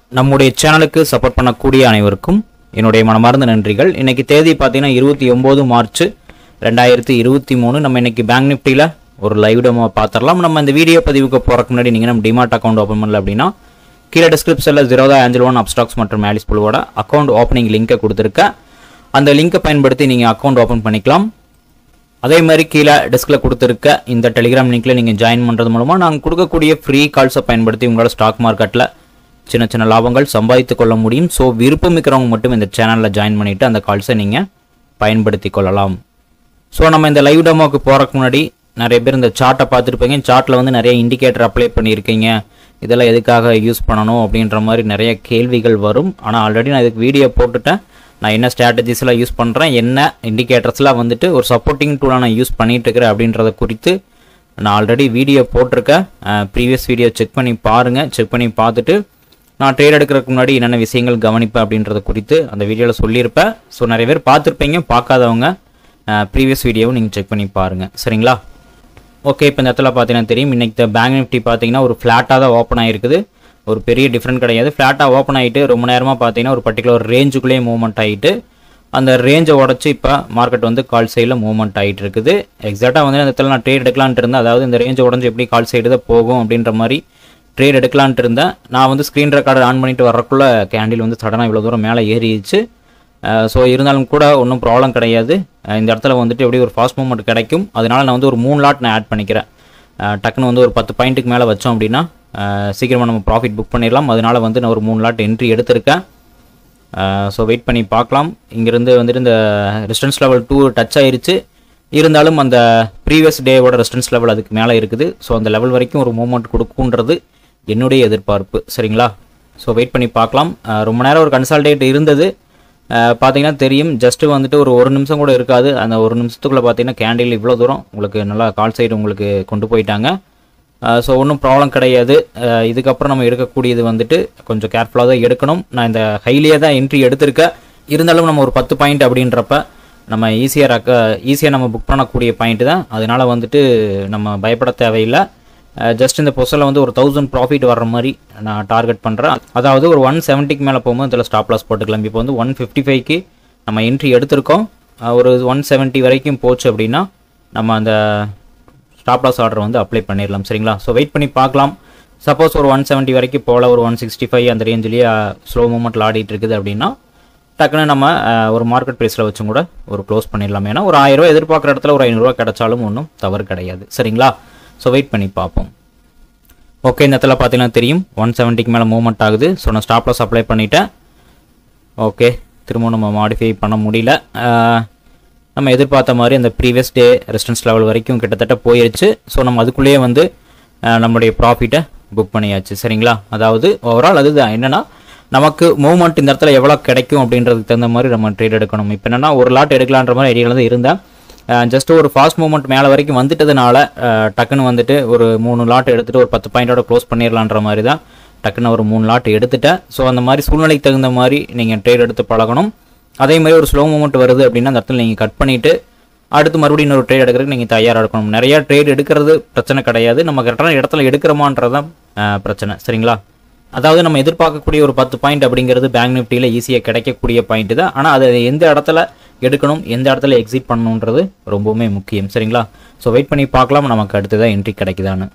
நம்முடைய சேனலுக்கு சப்போர்ட் பண்ணக்கூடிய அனைவருக்கும் என்னுடைய மனமார்ந்த நன்றிகள் இன்னைக்கு தேதி பார்த்தீங்கன்னா இருபத்தி ஒம்பது மார்ச் ரெண்டாயிரத்தி இருபத்தி மூணு நம்ம இன்னைக்கு பேங்க் நிஃப்டியில் ஒரு லைவ் டெமோ பார்த்துடலாம் நம்ம இந்த வீடியோ பதிவுக்கு போகிறக்கு முன்னாடி நீங்கள் நம்ம டிமார்ட் அக்கௌண்ட் ஓப்பன் பண்ணல அப்படின்னா கீழே டிஸ்கிரிப்ஷனில் ஜீரோதா ஏஞ்சல் ஒன் அப்ஸ்டாக்ஸ் மற்றும் ஆலிஸ் புழுவோட அக்கௌண்ட் ஓப்பனிங் லிங்கை கொடுத்துருக்கேன் அந்த லிங்கை பயன்படுத்தி நீங்கள் அக்கௌண்ட் ஓப்பன் பண்ணிக்கலாம் அதே மாதிரி கீழே டெஸ்கில் கொடுத்துருக்க இந்த டெலிகிராம் லிங்க்ல நீங்கள் ஜாயின் பண்ணுறது மூலமாக நாங்கள் கொடுக்கக்கூடிய ஃப்ரீ கால்ஸை பயன்படுத்தி உங்களோட ஸ்டாக் மார்க்கெட்டில் சின்ன சின்ன லாபங்கள் சம்பாதித்து கொள்ள முடியும் ஸோ விருப்பம் இருக்கிறவங்க மட்டும் இந்த சேனலில் ஜாயின் பண்ணிவிட்டு அந்த கால்ஸை நீங்கள் பயன்படுத்தி கொள்ளலாம் ஸோ நம்ம இந்த லைவ் டெமோக்கு போகிறக்கு முன்னாடி நிறைய பேர் இந்த சார்ட்டை பார்த்துருப்பீங்க சார்ட்டில் வந்து நிறைய இண்டிகேட்டர் அப்ளை பண்ணியிருக்கீங்க இதெல்லாம் எதுக்காக யூஸ் பண்ணணும் அப்படின்ற மாதிரி நிறைய கேள்விகள் வரும் ஆனால் ஆல்ரெடி நான் இதுக்கு வீடியோ போட்டுட்டேன் நான் என்ன ஸ்ட்ராட்டஜிஸ்லாம் யூஸ் பண்ணுறேன் என்ன இண்டிகேட்டர்ஸ்லாம் வந்துட்டு ஒரு சப்போர்ட்டிங் டூலாக நான் யூஸ் பண்ணிட்டு இருக்கிறேன் அப்படின்றத குறித்து நான் ஆல்ரெடி வீடியோ போட்டிருக்கேன் ப்ரீவியஸ் வீடியோ செக் பண்ணி பாருங்கள் செக் பண்ணி பார்த்துட்டு நான் ட்ரேட் எடுக்கிறதுக்கு முன்னாடி என்னென்ன விஷயங்கள் கவனிப்பேன் அப்படின்றத குறித்து அந்த வீடியோவில் சொல்லியிருப்பேன் ஸோ நிறைய பேர் பார்த்துருப்பீங்க பார்க்காதவங்க ப்ரீவியஸ் வீடியோவும் நீங்கள் செக் பண்ணி பாருங்கள் சரிங்களா ஓகே இப்போ இந்த இடத்துல பார்த்தீங்கன்னா தெரியும் இன்னைக்கு பேங்க் நிஃப்டி பார்த்தீங்கன்னா ஒரு ஃப்ளாட்டாக தான் ஓப்பன் ஆகிருக்குது ஒரு பெரிய டிஃப்ரெண்ட் கிடையாது ஃப்ளாட்டாக ஓப்பன் ஆகிட்டு ரொம்ப நேரமாக பார்த்தீங்கன்னா ஒரு பர்டிகுலர் ரேஞ்சுக்குள்ளேயே மூவ்மெண்ட் ஆகிட்டு அந்த ரேஞ்சை உடச்சி இப்போ மார்க்கெட் வந்து கால் சைடில் மூவ்மெண்ட் ஆகிட்டு இருக்குது எக்ஸாக்டாக வந்து அந்த இடத்துல நான் ட்ரேட் எடுக்கலான்ட்டு இருந்தேன் அதாவது இந்த ரேஞ்சை உடஞ்சி எப்படி கால் சைடு தான் போகும் அப்படின்ற மாதிரி ட்ரேட் எடுக்கலான்ட்டு இருந்தேன் நான் வந்து ஸ்க்ரீன் ரெக்கார்டர் ஆன் பண்ணிட்டு வரக்குள்ள கேண்டில் வந்து சடனாக இவ்வளோ தூரம் மேலே ஏறிடுச்சு ஸோ இருந்தாலும் கூட ஒன்றும் ப்ராப்ளம் கிடையாது அஹ் இந்த இடத்துல வந்துட்டு எப்படி ஒரு ஃபாஸ்ட் மூவ்மெண்ட் கிடைக்கும் அதனால நான் வந்து ஒரு மூணு லாட் நான் ஆட் பண்ணிக்கிறேன் அஹ் டக்குன்னு வந்து ஒரு பத்து பாயிண்ட்டுக்கு மேலே வச்சோம் அப்படின்னா அஹ் சீக்கிரமாக நம்ம ப்ராஃபிட் புக் பண்ணிடலாம் அதனால வந்து நான் ஒரு மூணு லாட் என்ட்ரி எடுத்திருக்கேன் ஸோ வெயிட் பண்ணி பார்க்கலாம் இங்கேருந்து வந்துட்டு இந்த ரெசிஸ்டன்ஸ் லெவல் டூ டச் ஆயிருச்சு இருந்தாலும் அந்த ப்ரீவியஸ் டேவோட ரெசிஸ்டன்ஸ் லெவல் அதுக்கு மேலே இருக்குது ஸோ அந்த லெவல் வரைக்கும் ஒரு மூவ்மெண்ட் கொடுக்குன்றது என்னுடைய எதிர்பார்ப்பு சரிங்களா ஸோ வெயிட் பண்ணி பார்க்கலாம் அஹ் ரொம்ப நேரம் ஒரு கன்சால்டேட் இருந்தது அஹ் பார்த்தீங்கன்னா தெரியும் ஜஸ்ட்டு வந்துட்டு ஒரு ஒரு நிமிஷம் கூட இருக்காது அந்த ஒரு நிமிஷத்துக்குள்ளே பார்த்தீங்கன்னா கேண்டில் இவ்வளோ தூரம் உங்களுக்கு நல்லா கால் சைடு உங்களுக்கு கொண்டு போயிட்டாங்க ஸோ ஒன்றும் ப்ராப்ளம் கிடையாது அஹ் இதுக்கப்புறம் நம்ம எடுக்கக்கூடியது வந்துட்டு கொஞ்சம் கேர்ஃபுல்லாக தான் எடுக்கணும் நான் இந்த ஹைலியே தான் என்ட்ரி எடுத்திருக்கேன் இருந்தாலும் நம்ம ஒரு பத்து பாயிண்ட் அப்படின்றப்ப நம்ம ஈஸியாக ரக்க ஈஸியாக நம்ம புக் பண்ணக்கூடிய பாயிண்ட் தான் அதனால் வந்துட்டு நம்ம பயப்பட தேவையில்லை ஜஸ்ட் இந்த பொசில் வந்து ஒரு தௌசண்ட் ப்ராஃபிட் வர்ற மாதிரி நான் டார்கெட் பண்ணுறேன் அதாவது ஒரு ஒன் செவன்ட்டிக்கு மேலே போகும்போது இதில் ஸ்டாப் லாஸ் போட்டுக்கலாம் இப்போ வந்து ஒன் ஃபிஃப்டி ஃபைவ்க்கு நம்ம என்ட்ரி எடுத்திருக்கோம் அஹ் ஒரு ஒன் செவன்ட்டி வரைக்கும் போச்சு அப்படின்னா நம்ம அந்த ஸ்டாப் லாஸ் ஆர்டர் வந்து அப்ளை பண்ணிடலாம் சரிங்களா ஸோ வெயிட் பண்ணி பார்க்கலாம் சப்போஸ் ஒரு ஒன் செவன்ட்டி வரைக்கும் போல ஒரு ஒன் சிக்ஸ்டி ஃபைவ் அந்த ரேஞ்சிலேயே ஸ்லோ மூமெண்ட்டில் ஆடிட்டு இருக்குது அப்படின்னா டக்குன்னு நம்ம அஹ், ஒரு மார்க்கெட் ப்ரைஸில் வச்சும் கூட ஒரு க்ளோஸ் பண்ணிடலாம் ஏன்னா ஒரு ஆயிரம் ரூபாய் எதிர்பார்க்குற இடத்துல ஒரு ஐநூறுரூவா கிடைச்சாலும் ஒன்றும் தவறு கிடையாது சரிங்களா ஸோ வெயிட் பண்ணி பார்ப்போம் ஓகே இந்த இடத்துல பார்த்தீங்கன்னா தெரியும் ஒன் செவன்ட்டிக்கு மேலே மூவ்மெண்ட் ஆகுது ஸோ நான் ஸ்டாப் லாஸ் அப்ளை பண்ணிட்டேன் ஓகே திரும்ப நம்ம மாடிஃபை பண்ண முடியல அஹ், நம்ம எதிர்பார்த்த மாதிரி அந்த ப்ரீவியஸ் டே ரெசிஸ்டன்ஸ் லெவல் வரைக்கும் கிட்டத்தட்ட போயிருச்சு ஸோ நம்ம அதுக்குள்ளேயே வந்து அஹ், நம்மளுடைய ப்ராஃபிட்டை புக் பண்ணியாச்சு சரிங்களா அதாவது ஓவரால் அதுதான் என்னன்னா நமக்கு மூவ்மெண்ட் இந்த இடத்துல எவ்வளோ கிடைக்கும் அப்படின்றதுக்கு தகுந்த மாதிரி நம்ம ட்ரேட் எடுக்கணும் இப்போ என்னன்னா ஒரு லாட் எடுக்கலான்ற மாதிரி ஐடியாவில் தான் இருந்தேன் ஜஸ்ட் ஒரு ஃபாஸ்ட் மூவ்மெண்ட் மேலே வரைக்கும் வந்துட்டதுனால அஹ், டக்குன்னு வந்துட்டு ஒரு மூணு லாட் எடுத்துட்டு ஒரு பத்து பாயிண்டோட க்ளோஸ் பண்ணிடலான்ற மாதிரி தான் டக்குன்னு ஒரு மூணு லாட் எடுத்துட்டேன் ஸோ அந்த மாதிரி சூழ்நிலைக்கு தகுந்த மாதிரி நீங்கள் ட்ரேட் எடுத்து பழகணும் அதே மாதிரி ஒரு ஸ்லோ மூமெண்ட் வருது அப்படின்னா அந்த இடத்துல நீங்கள் கட் பண்ணிவிட்டு அடுத்து மறுபடியும் இன்னொரு ட்ரேட் எடுக்கிறதுக்கு நீங்கள் தயாராக இருக்கணும் நிறையா ட்ரேட் எடுக்கிறது பிரச்சனை கிடையாது நம்ம கரெக்டான இடத்துல எடுக்கிறோமான்றதான் அஹ், பிரச்சனை சரிங்களா அதாவது நம்ம எதிர்பார்க்கக்கூடிய ஒரு பத்து பாயிண்ட் அப்படிங்கிறது பேங்க் நிஃப்டியில் ஈஸியாக கிடைக்கக்கூடிய பாயிண்ட் தான் ஆனால் அது எந்த இடத்துல எடுக்கணும் எந்த இடத்துல எக்ஸிட் பண்ணணுன்றது ரொம்பவுமே முக்கியம் சரிங்களா ஸோ வெயிட் பண்ணி பார்க்கலாம் நமக்கு அடுத்ததான் என்ட்ரி கிடைக்குதான்னு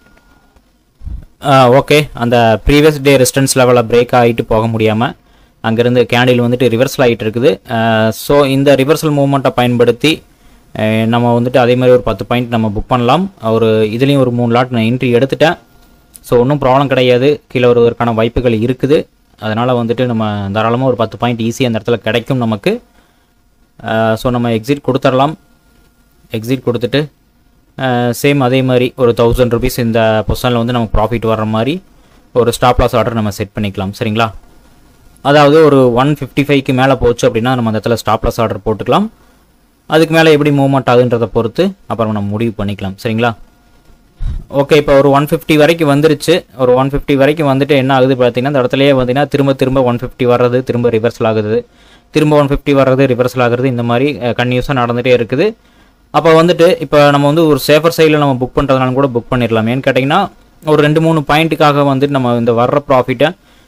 ஓகே அந்த ப்ரீவியஸ் டே ரெசிஸ்டன்ஸ் லெவலில் பிரேக் ஆகிட்டு போக முடியாமல் அங்கேருந்து கேண்டில் வந்துட்டு ரிவர்சல் ஆகிட்டு இருக்குது ஸோ இந்த ரிவர்சல் மூவ்மெண்ட்டை பயன்படுத்தி அஹ், நம்ம வந்துட்டு அதே மாதிரி ஒரு பத்து பாயிண்ட் நம்ம புக் பண்ணலாம் ஒரு இதுலேயும் ஒரு மூணு லாட் நான் என்ட்ரி எடுத்துட்டேன் ஸோ ஒன்றும் ப்ராப்ளம் கிடையாது கீழே வருவதற்கான வாய்ப்புகள் இருக்குது அதனால் வந்துட்டு நம்ம தாராளமாக ஒரு பத்து பாயிண்ட் ஈஸியாக அந்த இடத்துல கிடைக்கும் நமக்கு ஸோ நம்ம எக்ஸிட் கொடுத்துடலாம் எக்ஸிட் கொடுத்துட்டு சேம் அதே மாதிரி ஒரு தௌசண்ட் ருபீஸ் இந்த பொசிஷனில் வந்து நமக்கு ப்ராஃபிட் வர்ற மாதிரி ஒரு ஸ்டாப் லாஸ் ஆர்டர் நம்ம செட் பண்ணிக்கலாம் சரிங்களா அதாவது ஒரு ஒன் ஃபிஃப்டி ஃபைவ்க்கு மேலே போச்சு அப்படின்னா நம்ம அந்த இடத்துல ஸ்டாப் லாஸ் ஆர்டர் போட்டுக்கலாம் அதுக்கு மேலே எப்படி மூவ்மெண்ட் ஆகுன்றதை பொறுத்து அப்புறம் நம்ம முடிவு பண்ணிக்கலாம் சரிங்களா ஓகே இப்போ ஒரு ஒன் ஃபிஃப்டி வரைக்கும் வந்துருச்சு ஒரு ஒன் ஃபிஃப்டி வரைக்கும் வந்துட்டு என்ன ஆகுது பார்த்தீங்கன்னா இந்த இடத்துலயே பார்த்தீங்கன்னா திரும்ப திரும்ப ஒன் ஃபிஃப்டி வர்றது திரும்ப ரிவர்சல் ஆகுது திரும்ப ஒன் ஃபிஃப்டி வர்றது ரிவர்சல் ஆகுறது இந்த மாதிரி கன்யூஸாக நடந்துகிட்டே இருக்குது அப்போ வந்துட்டு இப்போ நம்ம வந்து ஒரு சேஃபர் சைடில் நம்ம புக் பண்ணுறதுனால கூட புக் பண்ணிடலாம் ஏன்னு கேட்டிங்கன்னா ஒரு ரெண்டு மூணு பாயிண்ட்டுக்காக வந்துட்டு நம்ம இந்த வர்ற ப்ராஃபிட்டை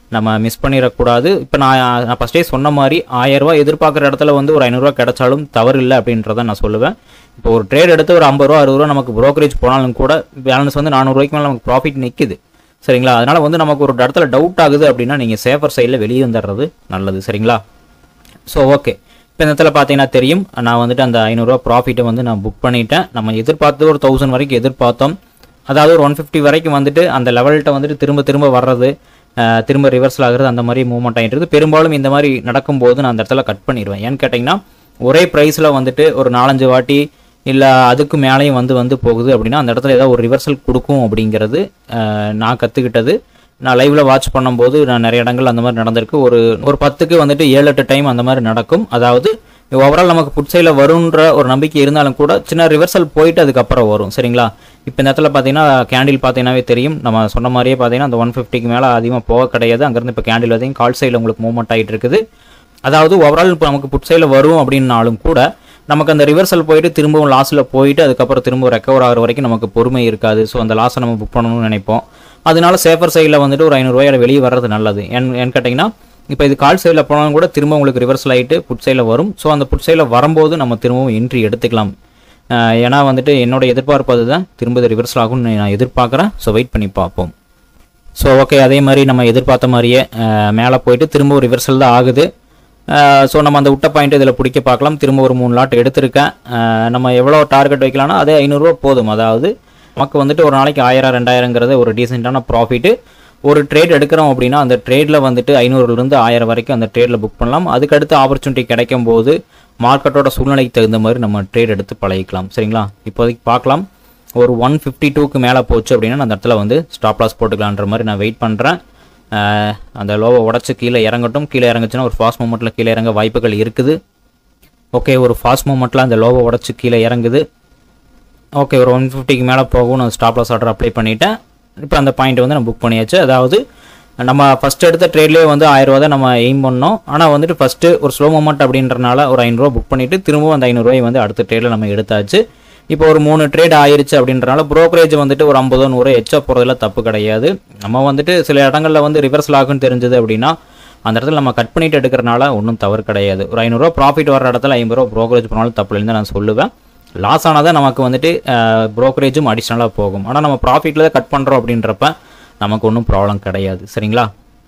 நம்ம மிஸ் பண்ணிடக்கூடாது இப்போ நான் நான் ஃபஸ்ட்டே சொன்ன மாதிரி ஆயிரரூவா எதிர்பார்க்குற இடத்துல வந்து ஒரு ஐநூறுரூவா கிடைச்சாலும் தவறு இல்லை அப்படின்றத நான் சொல்லுவேன் இப்போ ஒரு ட்ரேட் எடுத்து ஒரு ஐம்பது ரூபா அறுபது ரூபா நமக்கு brokerage போனாலும் கூட பேலன்ஸ் வந்து நானூறுரூவாய்க்கு மேலே நமக்கு ப்ராஃபிட் நிற்குது சரிங்களா அதனால் வந்து நமக்கு ஒரு இடத்துல டவுட் ஆகுது அப்படின்னா நீங்கள் சேஃபர் சைடில் வெளியே வந்துடுறது நல்லது சரிங்களா ஸோ ஓகே இப்போ இந்த இடத்துல பார்த்தீங்கன்னா தெரியும் நான் வந்துட்டு அந்த ஐநூறுரூவா ப்ராஃபிட்டை வந்து நான் புக் பண்ணிட்டேன் நம்ம எதிர்பார்த்தது ஒரு தௌசண்ட் வரைக்கும் எதிர்பார்த்தோம் அதாவது ஒரு ஒன் ஃபிஃப்டி வரைக்கும் வந்துட்டு அந்த லெவல்கிட்ட வந்துட்டு திரும்ப திரும்ப வர்றது அஹ், திரும்ப ரிவர்சல் ஆகுறது அந்த மாதிரி மூவ்மெண்ட் ஆகிட்டு இருக்குது பெரும்பாலும் இந்த மாதிரி நடக்கும்போது நான் அந்த இடத்துல கட் பண்ணிடுவேன் ஏன்னு கேட்டிங்கன்னா ஒரே ப்ரைஸில் வந்துட்டு ஒரு நாலஞ்சு வாட்டி இல்லை அதுக்கு மேலேயும் வந்து வந்து போகுது அப்படின்னா அந்த இடத்துல ஏதாவது ஒரு ரிவர்சல் கொடுக்கும் அப்படிங்கிறது அஹ், நான் கற்றுக்கிட்டது நான் லைவ்ல வாட்ச் பண்ணும்போது நான் நிறைய இடங்கள் அந்த மாதிரி நடந்திருக்கு ஒரு ஒரு பத்துக்கு வந்துட்டு ஏழு எட்டு டைம் அந்த மாதிரி நடக்கும் அதாவது ஓவரால் நமக்கு புட்சையில் வரும்ன்ற ஒரு நம்பிக்கை இருந்தாலும் கூட சின்ன ரிவர்சல் போயிட்டு அதுக்கப்புறம் வரும் சரிங்களா இப்போ இந்த இடத்துல பார்த்தீங்கன்னா கேண்டில் பார்த்தீங்கன்னாவே தெரியும் நம்ம சொன்ன மாதிரியே பார்த்தீங்கன்னா அந்த ஒன் ஃபிஃப்டிக்கு மேலே அதிகமாக போக கிடையாது அங்கேருந்து இப்போ கேண்டில் பார்த்தீங்கன்னா கால் சைடில் உங்களுக்கு மூவ்மெண்ட் ஆகிட்டு இருக்குது அதாவது ஓவரால் இப்போ நமக்கு புட் சைடில் வரும் அப்படின்னாலும் கூட நமக்கு அந்த ரிவர்சல் போயிட்டு திரும்பவும் லாஸில் போயிட்டு அதுக்கப்புறம் திரும்ப ரெக்கவர் ஆகிற வரைக்கும் நமக்கு பொறுமை இருக்காது ஸோ அந்த லாஸை நம்ம புக் பண்ணணும்னு நினைப்போம் அதனால சேஃபர் சைடில் வந்துட்டு ஒரு ஐநூறுரூவாயோட வெளியே வர்றது நல்லது ஏன் ஏன்னு கேட்டிங்கன்னா இப்போ இது கால் சைடில் போனாலும் கூட திரும்ப உங்களுக்கு ரிவர்சல் ஆகிட்டு புட் சைடில் வரும் ஸோ அந்த புட் சைடில் வரும்போது நம்ம திரும்பவும் என்ட்ரி எடுத்துக்கலாம் அஹ் ஏன்னா வந்துட்டு என்னோட எதிர்பார்ப்பு அதுதான் திரும்ப ரிவர்சல் ஆகும்னு நான் எதிர்பார்க்குறேன் ஸோ வெயிட் பண்ணி பார்ப்போம் ஸோ ஓகே அதே மாதிரி நம்ம எதிர்பார்த்த மாதிரியே மேலே போயிட்டு திரும்ப ஒரு ரிவர்சல் தான் ஆகுது ஸோ நம்ம அந்த விட்ட பாயிண்ட் இதில் பிடிக்க பார்க்கலாம் திரும்ப ஒரு மூணு லாட் எடுத்திருக்கேன் அஹ் நம்ம எவ்வளோ டார்கெட் வைக்கலாம்னா அதே ஐநூறுரூவா போதும் அதாவது நமக்கு வந்துட்டு ஒரு நாளைக்கு ஆயிரம் ரெண்டாயிரங்கிறது ஒரு டீசெண்டான ப்ராஃபிட்டு ஒரு ட்ரேட் எடுக்கிறோம் அப்படின்னா அந்த ட்ரேடில் வந்துட்டு ஐநூறுலேருந்து ஆயிரம் வரைக்கும் அந்த ட்ரேடில் புக் பண்ணலாம் அதுக்கடுத்து ஆப்பர்ச்சுனிட்டி கிடைக்கும் போது மார்க்கெட்டோட சூழ்நிலைக்கு தகுந்த மாதிரி நம்ம ட்ரேட் எடுத்து பழகிக்கலாம் சரிங்களா இப்போதைக்கு பார்க்கலாம் ஒரு ஒன் ஃபிஃப்டி டூக்கு மேலே போச்சு அப்படின்னா நான் அந்த இடத்துல வந்து ஸ்டாப் லாஸ் போட்டுக்கலான்ற மாதிரி நான் வெயிட் பண்ணுறேன் அந்த லோவை உடச்சி கீழே இறங்கட்டும் கீழே இறங்குச்சுன்னா ஒரு ஃபாஸ்ட் மூமெண்ட்டில் கீழே இறங்க வாய்ப்புகள் இருக்குது ஓகே ஒரு ஃபாஸ்ட் மூமெண்ட்டில் அந்த லோவை உடச்சி கீழே இறங்குது ஓகே ஒரு ஒன் ஃபிஃப்டிக்கு மேலே போகும் நான் ஸ்டாப் லாஸ் ஆர்டர் அப்ளை பண்ணிட்டேன் இப்போ அந்த பாயிண்ட் வந்து நான் புக் பண்ணியாச்சு அதாவது நம்ம ஃபஸ்ட் எடுத்த ட்ரேட்லேயே வந்து ஆயிரம் ரூபா தான் நம்ம எய்ம் பண்ணோம் ஆனால் வந்துட்டு ஃபஸ்ட்டு ஒரு ஸ்லோ மூமெண்ட் அப்படின்றனால ஒரு ஐநூறுரூவா புக் பண்ணிவிட்டு திரும்பவும் அந்த ஐநூறுரூவாய் வந்து அடுத்த ட்ரேடில் நம்ம எடுத்தாச்சு இப்போ ஒரு மூணு ட்ரேட் ஆயிருச்சு அப்படின்றனால brokerage வந்துட்டு ஒரு ஐம்பதோ நூறு எச்சா போகிறதுல தப்பு கிடையாது நம்ம வந்துட்டு சில இடங்களில் வந்து ரிவர்சல் ஆகும்னு தெரிஞ்சது அப்படின்னா அந்த இடத்துல நம்ம கட் பண்ணிட்டு எடுக்கிறனால ஒன்றும் தவறு கிடையாது ஒரு ஐநூறுரூவா ப்ராஃபிட் வர இடத்துல ஐம்பது ரூபா brokerage பண்ணாலும் தப்பு இல்லைன்னு தான் நான் சொல்லுவேன் லாஸ் ஆனதை நமக்கு வந்துட்டு ப்ரோக்கரேஜும் அடிஷ்னலாக போகும் ஆனால் நம்ம ப்ராஃபிட்டில் தான் கட் பண்ணுறோம் அப்படின்றப்ப நமக்கு ஒன்றும் ப்ராப்ளம் கிடையாது சரிங்களா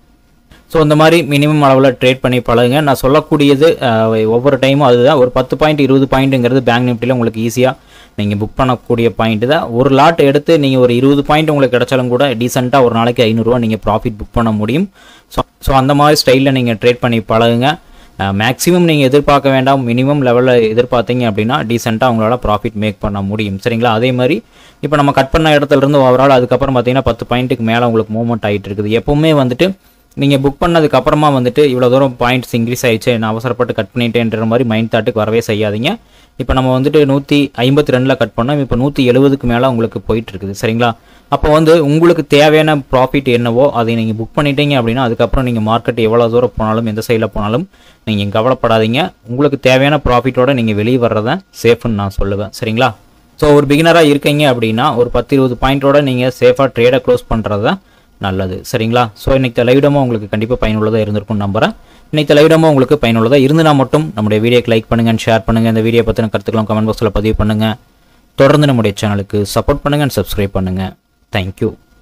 ஸோ இந்த மாதிரி மினிமம் அளவில் ட்ரேட் பண்ணி பழகுங்க நான் சொல்லக்கூடியது அஹ், ஒவ்வொரு டைமும் அதுதான் ஒரு பத்து பாயிண்ட் இருபது பாயிண்ட்டுங்கிறது பேங்க் நிஃப்டியில் உங்களுக்கு ஈஸியாக நீங்கள் புக் பண்ணக்கூடிய பாயிண்ட் தான் ஒரு லாட் எடுத்து நீங்கள் ஒரு இருபது பாயிண்ட் உங்களுக்கு கிடைச்சாலும் கூட டீசெண்டாக ஒரு நாளைக்கு ஐநூறுரூவா நீங்கள் ப்ராஃபிட் புக் பண்ண முடியும் ஸோ ஸோ அந்த மாதிரி ஸ்டைலில் நீங்கள் ட்ரேட் பண்ணி பழகுங்க மேக்ஸிமம் நீங்கள் எதிர்பார்க்க வேண்டாம் மினிமம் லெவலில் எதிர்பார்த்தீங்க அப்படின்னா டீசெண்டாக உங்களால் ப்ராஃபிட் மேக் பண்ண முடியும் சரிங்களா அதே மாதிரி இப்போ நம்ம கட் பண்ண இடத்துல இருந்து ஓவரால் அதுக்கப்புறம் பார்த்தீங்கன்னா பத்து பாயிண்ட்டுக்கு மேலே உங்களுக்கு மூவ்மெண்ட் ஆகிட்டு இருக்குது எப்பவுமே வந்துட்டு நீங்கள் புக் பண்ணதுக்கு அப்புறமா வந்துட்டு இவ்வளோ தூரம் பாயிண்ட்ஸ் இன்க்ரீஸ் ஆயிடுச்சு நான் அவசரப்பட்டு கட் பண்ணிட்டேன்ற மாதிரி மைண்ட் தாட்டுக்கு வரவே செய்யாதீங்க இப்போ நம்ம வந்துட்டு நூற்றி ஐம்பத்தி ரெண்டில் கட் பண்ணோம் இப்போ நூற்றி எழுபதுக்கு மேலே உங்களுக்கு போயிட்டு இருக்குது சரிங்களா அப்போ வந்து உங்களுக்கு தேவையான ப்ராஃபிட் என்னவோ அதை நீங்கள் புக் பண்ணிட்டீங்க அப்படின்னா அதுக்கப்புறம் நீங்கள் மார்க்கெட் எவ்வளோ தூரம் போனாலும் எந்த சைடில் போனாலும் நீங்கள் கவலைப்படாதீங்க உங்களுக்கு தேவையான ப்ராஃபிட்டோட நீங்கள் வெளியே வர்றதை சேஃப்னு நான் சொல்லுவேன் சரிங்களா ஸோ ஒரு பிகினராக இருக்கீங்க அப்படின்னா ஒரு பத்து இருபது பாயிண்டோட நீங்கள் சேஃபாக ட்ரேடை க்ளோஸ் பண்ணுறது தான் நல்லது சரிங்களா ஸோ இன்னைக்கு லைவ் டெமோ உங்களுக்கு கண்டிப்பாக பயனுள்ளதாக இருந்திருக்கும் நம்புறேன் இன்னைக்கு லைவ் டெமோ உங்களுக்கு பயனுள்ளதாக இருந்துனா மட்டும் நம்முடைய வீடியோக்கு லைக் பண்ணுங்க ஷேர் பண்ணுங்க இந்த வீடியோ பற்றின கருத்துக்களும் கமெண்ட் பாக்ஸில் பதிவு பண்ணுங்க தொடர்ந்து நம்முடைய சேனலுக்கு சப்போர்ட் பண்ணுங்க அண்ட் சப்ஸ்கிரைப் பண்ணுங்க தேங்க்யூ